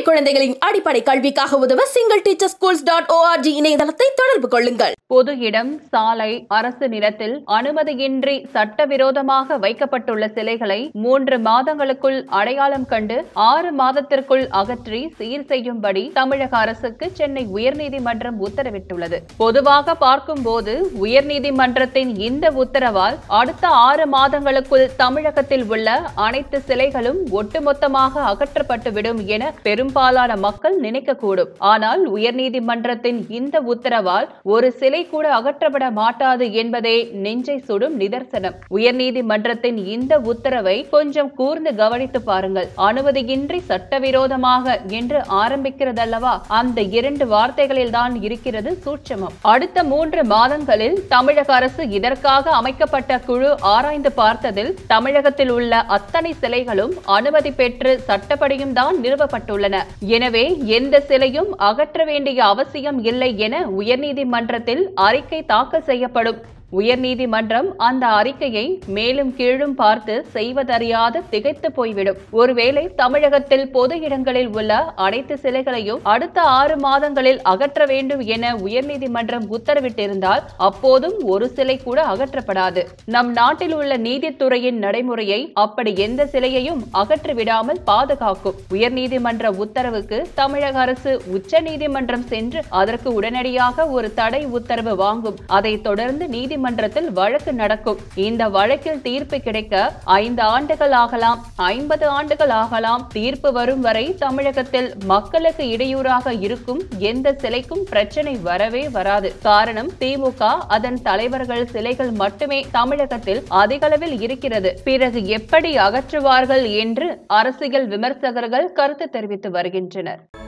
குழந்தைகளின் அடிப்படை கல்விக்காக உதவ single teacher schools dot O R G இணையதளத்தை தொடர்பு கொள்ளுங்கள் பொது இடம் சாலை அரசு நிலத்தில் அனுமதியின்றி சட்டவிரோதமாக வைக்கப்பட்டுள்ள சிலைகளை மூன்று மாதங்களுக்குள் அடையாளம் கண்டு ஆறு மாதத்திற்குள் அகற்றி சீர் செய்யும்படி தமிழக அரசுக்கு சென்னை உயர்நீதிமன்றம் உத்தரவிட்டுள்ளது பொதுவாக பார்க்கும்போது உயர்நீதிமன்றத்தின் இந்த உத்தரவால் அடுத்த ஆறு மாதங்களுக்குள் தமிழகத்தில் உள்ள அனைத்து சிலைகளும் ஒட்டுமொத்தமாக அகற்றப்பட்டுவிடும் என பெரும்பாலான மக்கள் நினைக்கக்கூடும் ஆனால் உயர்நீதிமன்றத்தின் இந்த உத்தரவால் ஒரு சிலை கூட அகற்றப்பட மாட்டாது என்பதே நெஞ்சை சுடும் நிதர்சனம் உயர்நீதிமன்றத்தின் இந்த உத்தரவை கொஞ்சம் கூர்ந்து கவனித்து பாருங்கள் அனுமதியின்றி சட்டவிரோதமாக என்று ஆரம்பிக்கிறதல்லவா அந்த இரண்டு வார்த்தைகளில் தான் இருக்கிறது சூட்சமம் அடுத்த மூன்று மாதங்களில் தமிழக அரசு இதற்காக அமைக்கப்பட்ட குழு ஆராய்ந்து பார்த்ததில் தமிழகத்தில் உள்ள அத்தனை சிலைகளும் அனுமதி பெற்று சட்டப்படியும் தான் நிறுவப்பட்டுள்ளன எனவே எந்த சிலையும் அகற்ற வேண்டிய அவசியம் இல்லை என உயர்நீதிமன்றத்தில் அறிக்கை தாக்கல் செய்யப்படும் உயர்நீதிமன்றம் அந்த அறிக்கையை மேலும் கீழும் பார்த்து செய்வதறியாது திகைத்து போய்விடும் ஒருவேளை தமிழகத்தில் பொது இடங்களில் உள்ள அனைத்து சிலைகளையும் அடுத்த ஆறு மாதங்களில் அகற்ற வேண்டும் என உயர்நீதிமன்றம் உத்தரவிட்டிருந்தால் அப்போதும் ஒரு சிலை கூட அகற்றப்படாது நம் நாட்டில் உள்ள நீதித்துறையின் நடைமுறையை அப்படி எந்த சிலையையும் அகற்றி விடாமல் பாதுகாக்கும் உயர்நீதிமன்ற உத்தரவுக்கு தமிழக அரசு உச்ச நீதிமன்றம் சென்று அதற்கு உடனடியாக ஒரு தடை உத்தரவு வாங்கும் அதைத் தொடர்ந்து நீதிமன்றத்தில் வழக்கு நடக்கும் இந்த வழக்கில் தீர்ப்பு கிடைக்க ஐந்து ஆண்டுகள் ஆகலாம் ஐம்பது ஆண்டுகள் ஆகலாம் தீர்ப்பு வரும் வரை தமிழகத்தில் மக்களுக்கு இடையூறாக இருக்கும் எந்த சிலைக்கும் பிரச்சனை வரவே வராது காரணம் திமுக அதன் தலைவர்கள் சிலைகள் மட்டுமே தமிழகத்தில் அதிகளவில் இருக்கிறது பிறகு எப்படி அகற்றுவார்கள் என்று அரசியல் விமர்சகர்கள் கருத்து தெரிவித்து வருகின்றனர்